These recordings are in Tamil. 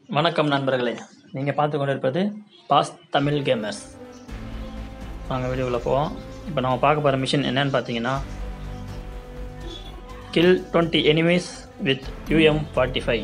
வணக்கம் நண்பர்களே நீங்கள் பார்த்து கொண்டு இருப்பது பாஸ் தமிழ் கேமர்ஸ் நாங்கள் வீடியோவில் போவோம் இப்போ நம்ம பார்க்க போகிற மிஷின் என்னன்னு பார்த்தீங்கன்னா kill twenty enemies with UMP forty five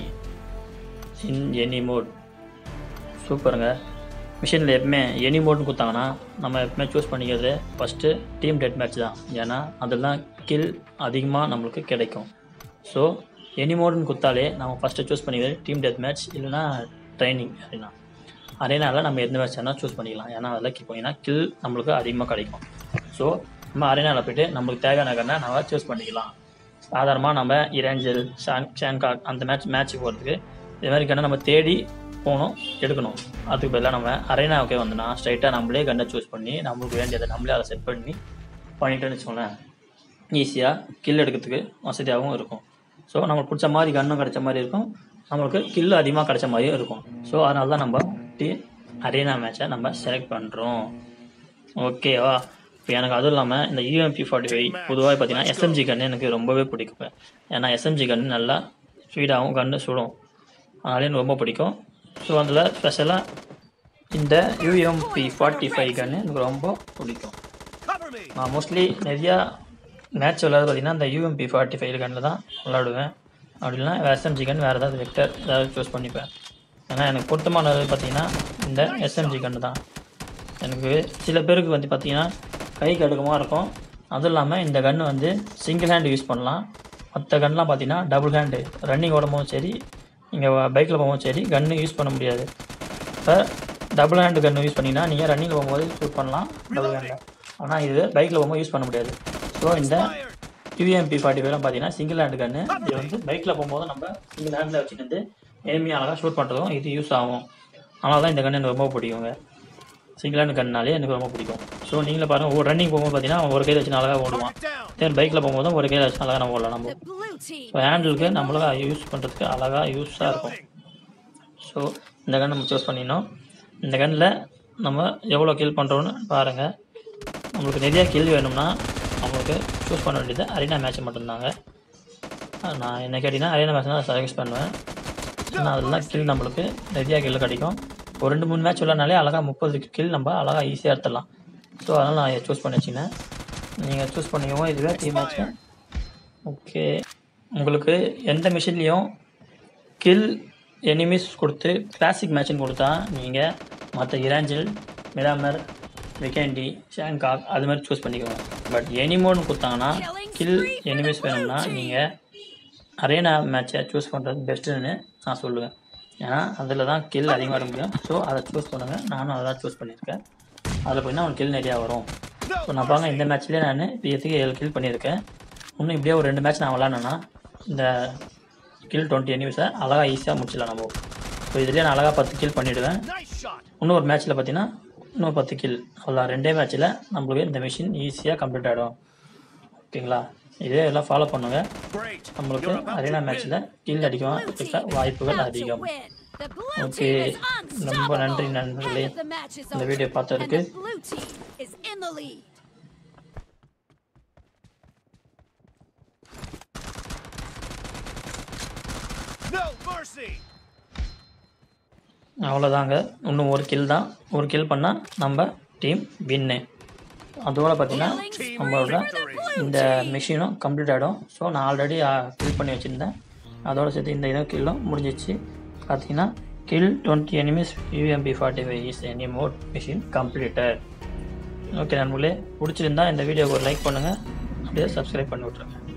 in any mode சூப்பருங்க மிஷினில் எப்பவுமே எனி மோட்னு கொடுத்தாங்கன்னா நம்ம எப்பவுமே சூஸ் பண்ணிக்கிறது ஃபஸ்ட்டு டீம் டெட் மேட்ச் தான் ஏன்னா அதில் தான் கில் அதிகமாக நம்மளுக்கு கிடைக்கும் ஸோ எனி மோடுன்னு கொடுத்தாலே நம்ம ஃபஸ்ட்டு சூஸ் பண்ணிக்கிறது டீம் டெத் மேட்ச் இல்லைனா ட்ரைனிங் அப்படின்னா அரேனாவில் நம்ம எந்த மேட்ச் வேணால் சூஸ் பண்ணிக்கலாம் ஏன்னா அதில் கி போனீங்கன்னா கில் நம்மளுக்கு அதிகமாக கிடைக்கும் ஸோ நம்ம அரேனாவில் போய்ட்டு நம்மளுக்கு தேவையான கண்ணை நம்ம சூஸ் பண்ணிக்கலாம் சாதாரணமாக நம்ம இரேஞ்சல் ஷான் ஷான்காக் அந்த மேட்ச் மேட்ச்சுக்கு போகிறதுக்கு இதே மாதிரி கண்ணை நம்ம தேடி போகணும் எடுக்கணும் அதுக்கு பதிலாக நம்ம அரேனாவுக்கே வந்தோன்னா ஸ்ட்ரைட்டாக நம்மளே கண்ணை சூஸ் பண்ணி நம்மளுக்கு வேண்டியதை நம்மளே அதை செட் பண்ணி பண்ணிட்டோன்னு வச்சுக்கோங்களேன் ஈஸியாக கில் எடுக்கிறதுக்கு வசதியாகவும் இருக்கும் ஸோ நம்மளுக்கு பிடிச்ச மாதிரி கன்னும் கிடைச்ச மாதிரி இருக்கும் நம்மளுக்கு கில் அதிகமாக கிடைச்ச மாதிரியும் இருக்கும் ஸோ அதனால தான் நம்ம டி அரேனா மேட்சை நம்ம செலக்ட் பண்ணுறோம் ஓகேவா இப்போ எனக்கு அதுவும் இல்லாமல் இந்த யூஎம்பி ஃபார்ட்டி ஃபைவ் பொதுவாக பார்த்தீங்கன்னா எஸ்எம்ஜி கன்று எனக்கு ரொம்பவே பிடிக்கும் ஏன்னா எஸ்எம்ஜி கன்று நல்லா ஸ்பீடாகவும் கன்று சுடும் அதனால எனக்கு ரொம்ப பிடிக்கும் ஸோ அதில் ஸ்பெஷலாக இந்த யூஎம்பி ஃபார்ட்டி ஃபைவ் கன்று எனக்கு ரொம்ப பிடிக்கும் Cover me! நான் மோஸ்ட்லி நிறையா மேட்ச் விளையாட பார்த்தீங்கன்னா இந்த யூஎம்பி ஃபார்ட்டி ஃபைவ் கன்னில் தான் விளாடுவேன் அப்படி இல்லைனா எஸ்எம்ஜி கன் வேறு ஏதாவது வெக்டர் ஏதாவது சூஸ் பண்ணிப்பேன் ஏன்னா எனக்கு பொருத்தமானது பார்த்தீங்கன்னா இந்த எஸ்எம்ஜி கன்று தான் எனக்கு சில பேருக்கு வந்து பார்த்தீங்கன்னா கை கடுக்கமாக இருக்கும் அதுவும் இல்லாமல் இந்த கன்று வந்து சிங்கிள் ஹேண்ட் யூஸ் பண்ணலாம் மற்ற கன்லாம் பார்த்தீங்கன்னா டபுள் ஹேண்டு ரன்னிங் ஓடும்போதும் சரி நீங்கள் பைக்கில் போகும்போதும் சரி கன்று யூஸ் பண்ண முடியாது இப்போ டபுள் ஹேண்டு கன்று யூஸ் பண்ணிங்கன்னா நீங்கள் ரன்னிங்கில் போகும்போது யூஸ் பண்ணலாம் டபுள் ஹேண்டில் ஆனால் இது பைக்கில் போகும்போது யூஸ் பண்ண முடியாது ஸோ இந்த யூஎம்பி ஃபார்ட்டி ஃபைவ்லாம் பார்த்தீங்கன்னா சிங்கிள் ஹேண்டு கன்று இது வந்து பைக்கில் போகும்போது நம்ம சிங்கிள் ஹேண்டில் வச்சுட்டு எனிமி அழகாக ஷூட் பண்ணுறதும் இது யூஸ் ஆகும் அதனால தான் இந்த கன்று எனக்கு ரொம்ப பிடிக்குங்க சிங்கிள் ஹேண்டு கன்னாலே எனக்கு ரொம்ப பிடிக்கும் ஸோ நீங்களே பாருங்கள் ஒரு ரன்னிங் போகும்போது பார்த்தீங்கன்னா ஒரு கையில் வச்சு அழகாக ஓடுவான் Target down! தென் பைக்கில் போகும்போதும் ஒரு கையில் வச்சு அழகாக நம்ம ஓடலாம் நம்ம The blue team ஸோ ஹேண்டிலுக்கு நம்மளுக்கு யூஸ் பண்ணுறதுக்கு அழகாக யூஸாக இருக்கும் ஸோ இந்த கன் நம்ம சூஸ் பண்ணினோம் இந்த கன்னில் நம்ம எவ்வளோ கில் பண்ணுறோன்னு பாருங்கள் நம்மளுக்கு நிறையா கில் வேணும்னா நம்மளுக்கு சூஸ் பண்ண வேண்டியது அரீனா மேட்ச் மட்டும்தாங்க அஹ் நான் என்ன கேட்டிங்கன்னா அரீனா மேட்ச் தான் சஜஸ்ட் பண்ணுவேன் ஏன்னா அதெல்லாம் கில் நம்மளுக்கு நிறையா கில் கிடைக்கும் ஒரு ரெண்டு மூணு மேட்ச் விளாட்னாலே அழகாக முப்பது கில் நம்ம அழகாக ஈஸியாக எடுத்துடலாம் ஸோ அதனால் நான் சூஸ் பண்ணி வச்சுக்கினேன் நீங்கள் சூஸ் பண்ணிக்கோங்க இதுவே டீம் மேட்ச்சு ஓகே உங்களுக்கு எந்த மிஷின்லேயும் கில் எனிமிஸ் கொடுத்து கிளாசிக் மேட்ச்னு கொடுத்தா நீங்கள் மற்ற இராஞ்சல் மிராமர் விகேண்டி ஷாங்காக் அது மாதிரி சூஸ் பண்ணிக்கோங்க பட் எனிமோன்னு கொடுத்தாங்கன்னா கில் எனிமிஸ் வேணும்னா நீங்கள் அரேனா மேட்சை சூஸ் பண்ணுறது பெஸ்ட்டுன்னு நான் சொல்லுவேன் ஏன்னா அதில் தான் கில் அதிகமாக வர முடியும் ஸோ அதை சூஸ் பண்ணுங்கள் நானும் அதை தான் சூஸ் பண்ணியிருக்கேன் அதில் போய் உங்களுக்கு கில் நிறையா வரும் ஸோ நான் பாருங்க இந்த மேட்ச்லேயே நான் இப்போதைக்கு ஏழு கில் பண்ணியிருக்கேன் இன்னும் இப்படியே ஒரு ரெண்டு மேட்ச் நான் விளாட்னேன்னா இந்த கில் டுவெண்ட்டி எனிமிஸை அழகாக ஈஸியாக முடிச்சிடலாம் நம்ம ஸோ இதுலேயே நான் அழகாக பத்து கில் பண்ணிவிடுவேன் Nice shot! இன்னொரு மேட்ச்சில் பார்த்தீங்கன்னா இன்னொரு பத்து கில் அவ்வளோ ரெண்டே மேட்ச்சில் நம்மளுக்கு இந்த மிஷின் ஈஸியாக கம்ப்ளீட் ஆகிடும் ஓகேங்களா இதே எல்லாம் ஃபாலோ பண்ணுங்க Great! நம்மளுக்கு You're about arena to win. மேட்ச்சில் கில் அதிகமாக blue இருக்க team வாய்ப்புகள் about to அதிகம் win. The blue Okay. team is ரொம்ப நன்றி unstoppable. நண்பர்களே Half of the match is இந்த over, வீடியோ and பார்த்ததுக்கு the blue team is in the lead. No mercy! அவ்வளோதாங்க இன்னும் ஒரு கில் தான் ஒரு கில் பண்ணால் நம்ம டீம் வின்னு அதோட பார்த்தீங்கன்னா நம்மளோட இந்த மிஷினும் கம்ப்ளீட் ஆகிடும் ஸோ நான் ஆல்ரெடி கில் பண்ணி வச்சுருந்தேன் அதோட சேர்த்து இந்த இதுவும் கில்லும் முடிஞ்சிச்சு பார்த்தீங்கன்னா kill twenty enemies UMP forty five is any mode mission completed okay நண்பர்களே பிடிச்சிருந்தா இந்த வீடியோக்கு ஒரு லைக் பண்ணுங்கள் அப்படியே சப்ஸ்கிரைப் பண்ணி விட்ருங்க